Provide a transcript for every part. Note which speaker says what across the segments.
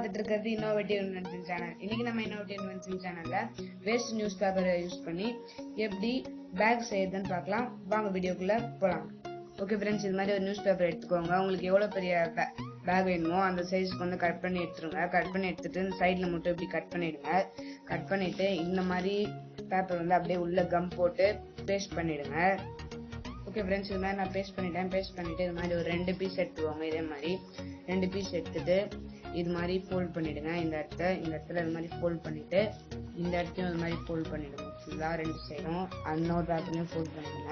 Speaker 1: பார்த்துட்டு இருக்கிறது innovative invention channel இன்னைக்கு நம்ம இன்னோவேட்டிவ் இன்வென்ஷன் சேனல்ல வேஸ்ட் நியூஸ் பேப்பரை யூஸ் பண்ணி எப்படி பேக் செய்யறதுன்னு பார்க்கலாம் வாங்க வீடியோக்குள்ள போலாம் ஓகே ஃப்ரெண்ட்ஸ் இது மாதிரி ஒரு நியூஸ் பேப்பர் எடுத்துக்கோங்க உங்களுக்கு எவ்வளோ பெரிய பேக் வேணுமோ அந்த சைஸ்க்கு வந்து கட் பண்ணி எடுத்துருங்க கட் பண்ணி எடுத்துட்டு சைடில் மட்டும் இப்படி கட் பண்ணிடுங்க கட் பண்ணிட்டு இந்த மாதிரி பேப்பர் வந்து அப்படியே உள்ள கம் போட்டு பேஸ்ட் பண்ணிடுங்க ஓகே ஃப்ரெண்ட்ஸ் இது மாதிரி நான் பேஸ்ட் பண்ணிட்டேன் பேஸ்ட் பண்ணிட்டு இது மாதிரி ஒரு ரெண்டு பீஸ் எடுத்துக்கோங்க இதே மாதிரி ரெண்டு பீஸ் எடுத்துட்டு இது மாதிரி ஃபோல்ட் பண்ணிடுங்க இந்த இடத்த இந்த இடத்துல இது மாதிரி ஃபோல்ட் பண்ணிட்டு இந்த இடத்தையும் இது மாதிரி ஃபோல்ட் பண்ணிடுங்க ஃபுல்லாக ரெண்டு சைடும் இன்னொரு பேப்பரையும் ஃபோல்ட் பண்ணிடுங்க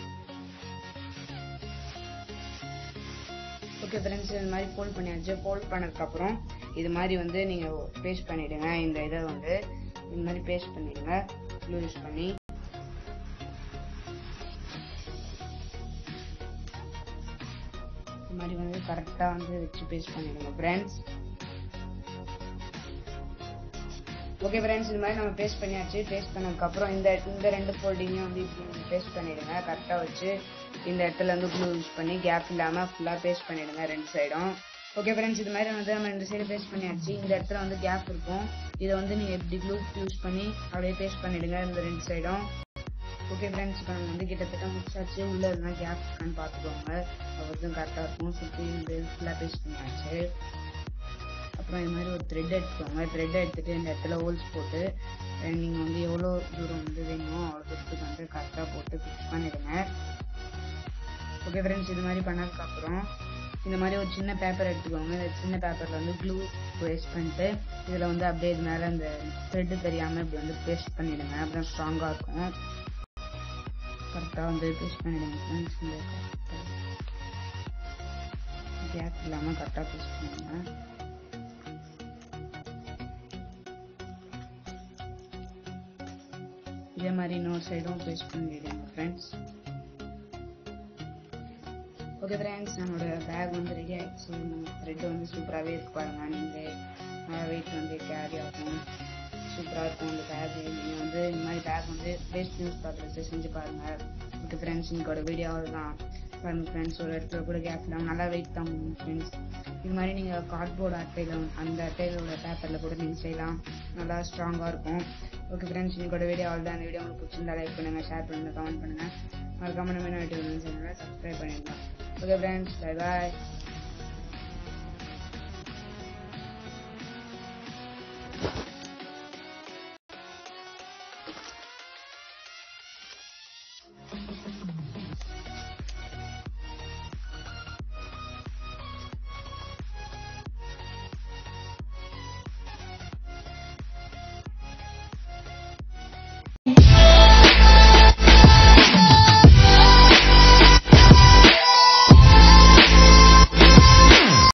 Speaker 1: ஓகே ஃப்ரெண்ட்ஸ் இது மாதிரி ஃபோல்ட் பண்ணியாச்சு ஃபோல்ட் பண்ணதுக்கப்புறம் இது மாதிரி வந்து நீங்கள் பேஸ்ட் பண்ணிடுங்க இந்த இதை வந்து இந்த மாதிரி பேஸ்ட் பண்ணிடுங்க க்ளூ யூஸ் பண்ணி இந்த மாதிரி வந்து கரெக்டாக வந்து வச்சு பேஸ்ட் பண்ணிடுங்க ஃப்ரெண்ட்ஸ் ஓகே ஃப்ரெண்ட்ஸ் இது மாதிரி நம்ம பேஸ்ட் பண்ணியாச்சு பேஸ்ட் பண்ணதுக்கப்புறம் இந்த இந்த ரெண்டு ஃபோல்டிங்கையும் வந்து இப்படி பேஸ்ட் பண்ணிடுங்க கரெக்டாக வச்சு இந்த இடத்துல வந்து க்ளூ யூஸ் பண்ணி கேப் இல்லாமல் ஃபுல்லாக பேஸ்ட் பண்ணிடுங்க ரெண்டு சைடும் ஓகே ஃப்ரெண்ட்ஸ் இது மாதிரி வந்து நம்ம ரெண்டு சைடு பேஸ்ட் பண்ணியாச்சு இந்த இடத்துல வந்து கேப் இருக்கும் இதை வந்து நீங்கள் எப்படி க்ளூ யூஸ் பண்ணி அப்படியே பேஸ்ட் பண்ணிடுங்க இந்த ரெண்டு சைடும் ஓகே ஃப்ரெண்ட்ஸ் இப்போ நம்ம வந்து கிட்டத்தட்ட முடிச்சாச்சு உள்ள எதுனா கேப் இருக்கான்னு பார்த்துக்கோங்க அவருக்கும் கரெக்டாக இருக்கும் சுற்றி இந்த ஃபுல்லாக பேஸ்ட் பண்ணியாச்சு அப்புறம் இது மாதிரி ஒரு த்ரெட் எடுத்துக்கோங்க த்ரெட் எடுத்துட்டு இந்த இடத்துல ஹோல்ஸ் போட்டு நீங்கள் வந்து எவ்வளோ தூரம் வந்து வேணுமோ அவ்வளோ தூரத்துக்கு வந்து கரெக்டாக போட்டு ஃபிக்ஸ் பண்ணிடுங்க ஓகே ஃப்ரெண்ட்ஸ் இது மாதிரி பண்ணதுக்கப்புறம் இந்த மாதிரி ஒரு சின்ன பேப்பர் எடுத்துக்கோங்க இந்த சின்ன பேப்பரில் வந்து க்ளூ பேஸ்ட் பண்ணிட்டு இதில் வந்து அப்படியே இது மேலே அந்த த்ரெட்டு தெரியாமல் இப்படி வந்து பேஸ்ட் பண்ணிடுங்க அப்புறம் ஸ்ட்ராங்காக இருக்கும் கரெக்டாக வந்து பேஸ்ட் பண்ணிடுங்க ஃப்ரெண்ட்ஸ் இந்த கேப் இல்லாமல் கரெக்டாக பேஸ்ட் பண்ணுங்க இதே மாதிரி இன்னொரு சைடும் பேஸ்ட் பண்ணிடுங்க ஃப்ரெண்ட்ஸ் ஓகே ஃப்ரெண்ட்ஸ் நம்மளோட பேக் வந்து ரெடி ஆகிடுச்சு நம்ம த்ரெட் வந்து சூப்பராகவே இருக்கு பாருங்க நீங்கள் நல்லா வெயிட் வந்து கேரி ஆகும் சூப்பராக இருக்கும் அந்த பேக் நீங்கள் வந்து இந்த மாதிரி பேக் வந்து வேஸ்ட் நியூஸ் பேப்பர் செஞ்சு பாருங்கள் ஓகே ஃப்ரெண்ட்ஸ் இன்னைக்கோட வீடியோ தான் பாருங்கள் ஃப்ரெண்ட்ஸ் ஒரு இடத்துல கூட கேப் இல்லாமல் நல்லா வெயிட் தான் ஃப்ரெண்ட்ஸ் இது மாதிரி நீங்கள் கார்ட்போர்டு அட்டையில் அந்த அட்டையிலோட பேப்பரில் கூட நீங்கள் செய்யலாம் நல்லா ஸ்ட்ராங்காக இருக்கும் ஓகே ஃப்ரெண்ட்ஸ் இன்னைக்கோட வீடியோ அவ்வளோ தான் அந்த வீடியோ உங்களுக்கு பிடிச்சிருந்தா லைக் பண்ணுங்கள் ஷேர் பண்ணுங்கள் கமெண்ட் பண்ணுங்கள் மறக்காம நம்ம என்ன வீடியோ சேனலை சப்ஸ்கிரைப் பண்ணிடலாம் ஓகே ஃப்ரெண்ட்ஸ் பை பாய்